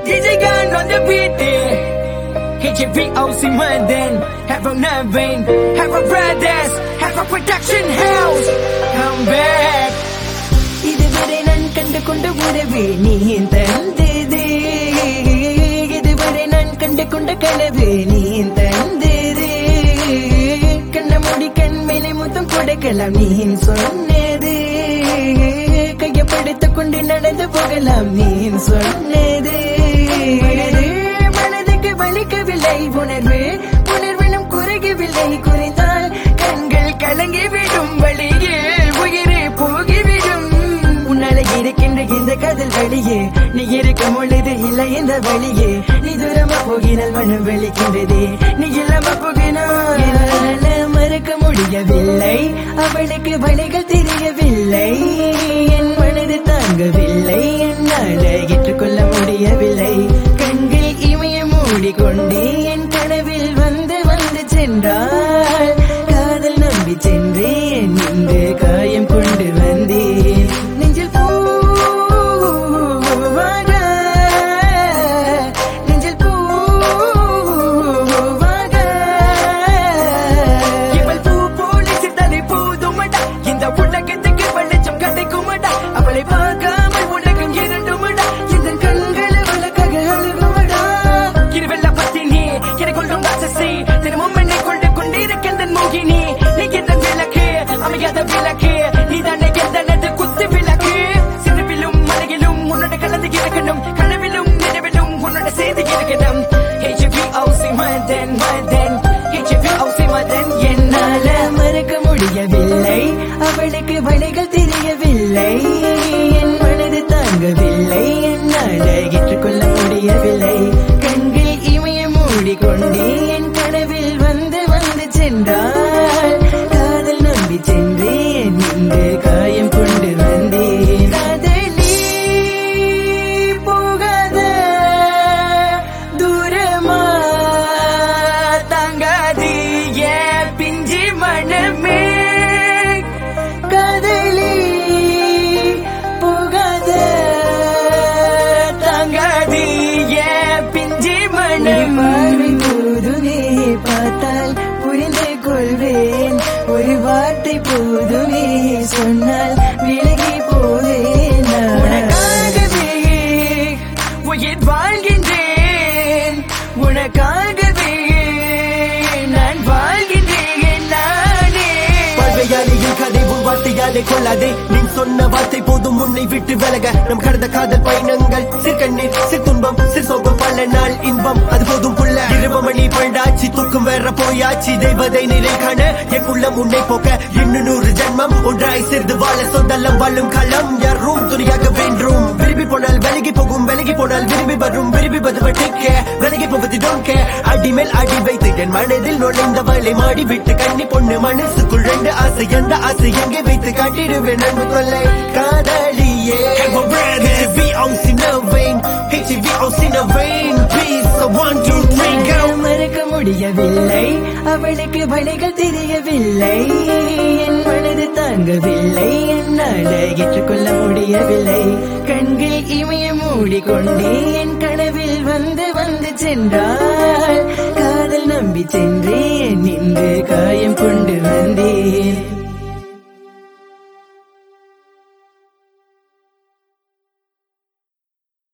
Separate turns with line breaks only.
DJ gun on the beat HFVOC London Have a Navin Have a brothers Have a production house Come back இதுவரை நான் கண்டு கொண்ட உறவு நீ தந்தது இதுவரை நான் கண்டு கொண்ட கனவு நீ தந்தது கண்ண மூடி கண் மேலே முத்தம் கொடுக்கலாம் நீ சொன்னது கையப்படுத்திக் கொண்டு நடந்து போகலாம் நீ சொன்னது மனதுக்கு வலிக்கவில்லை உணர்வு உணர்விலும் குறையவில்லை குறைந்தால் கண்கள் கலங்கி விடும் வழியில் உயிரே போகிவிடும் உன்னால இருக்கின்ற இந்த காதல் வழியே நீ இருக்கும் பொழுது இல்லை இந்த வழியே நீ தூரமா போகினால் மனம் வெளிக்கின்றது நீ இல்லாம போகினால் என்னால மறக்க முடியவில்லை அவளுக்கு வழிகள் தெரியவில்லை என் மனது தாங்கவில்லை என்னால ஏற்றுக்கொள்ள முடியவில்லை கண்கள் இமைய மூடிக்கொண்டு என் கனவில் வந்து வந்து சென்றாள் காதல் நம்பி சென்றேன் இன்று காயம் கொண்டு வந்தேன் நெஞ்சில் பூவாக நெஞ்சில் பூவாக இவள் பூ போலி சித்தனை போதுமடா இந்த உலகத்துக்கு வெளிச்சம் கிடைக்குமடா அவளை பார்க்காமல் உலகம் இரண்டுமடா இந்த கண்களை உலகாக அழுகுமடா இருவெல்ல பத்தினி எனக்குள்ளும் ராசசி தினமும் என்னை கொண்டு கொண்டிருக்கின்ற மோகினி நீ எந்த விளக்கு அமையாத விளக்கு நீ தானே எந்தனது குத்து விளக்கு சிறுவிலும் மலையிலும் உன்னோட கலந்து இருக்கணும் கனவிலும் நினைவிலும் உன்னோட செய்தி இருக்கணும் HVOC மதன் மதன் HVOC மதன் என்னால மறக்க முடியவில்லை அவளுக்கு வழிகள் தெரியவில்லை என் மனது தாங்கவில்லை என்னால ஏற்றுக்கொள்ள முடியவில்லை கண்கள் இமைய மூடிக்கொண்டு என் கனவில் வந்து வந்து சென்றாள் காதல் நம்பி சென்றேன் இன்று காயம் கொண்டு வந்தேன் காதலி போகாத தூரமா தாங்காது ஏன் பிஞ்சு மனமே காதலி போகாத தாங்காது ஏன் பிஞ்சு மனம் பார்வை போதுமே பார்த்தால் புரிந்து கொள்வேன் ஒரு வார்த்தை போதுமே சொன்னால் விலகி போவேன் நான். உனக்காகவே உயிர் வாழ்கின்றேன் உனக்காகவே நான் வாழ்கின்றேன் நானே
பார்வையாலேயும் கதை உன் வார்த்தையாலே கொள்ளாதே நீ சொன்ன வார்த்தை போதும் உன்னை விட்டு விலக நம் கடந்த காதல் பயணங்கள் சிற்கண்ணீர் சிற்துன்பம் சிற்சோகம் பல நாள் இன்பம் அது போதும் புள்ள இருவமணி பண்டாச்சி தூக்கம் வேற போயாச்சி தெய்வதை நிலை காண எக்குள்ளம் உன்னை போக்க இன்னும் நூறு ஜென்மம் ஒன்றாய் சேர்ந்து வாழ சொந்தல்லம் வாழும் களம் யாரும் துணியாக வேண்டும் விரும்பி போனால் விலகி போகும் விலகி போனால் விரும்பி வரும் விரும்பி பதுவட்டிக்க விலகி போவது டோன்க அடி மேல் அடி வைத்து என் மனதில் நுழைந்தவளை மாடி விட்டு கண்ணி பொண்ணு மனசுக்குள் ரெண்டு ஆசை அந்த ஆசை எங்கே வைத்து காட்டிடுவேன் அன்பு தொல்லை காதலியே HVOC no vein HVOC no vein Peace so one two three go
மறக்க முடியவில்லை அவளுக்கு வழிகள் தெரியவில்லை என் மனது தாங்கவில்லை என்னால் ஏற்றுக்கொள்ள முடியவில்லை கண்கள் இமைய மூடிக்கொண்டு என் கனவில் வந்து வந்து சென்றாள் காதல் நம்பி சென்றேன் இன்று காயம் கொண்டு வந்தேன்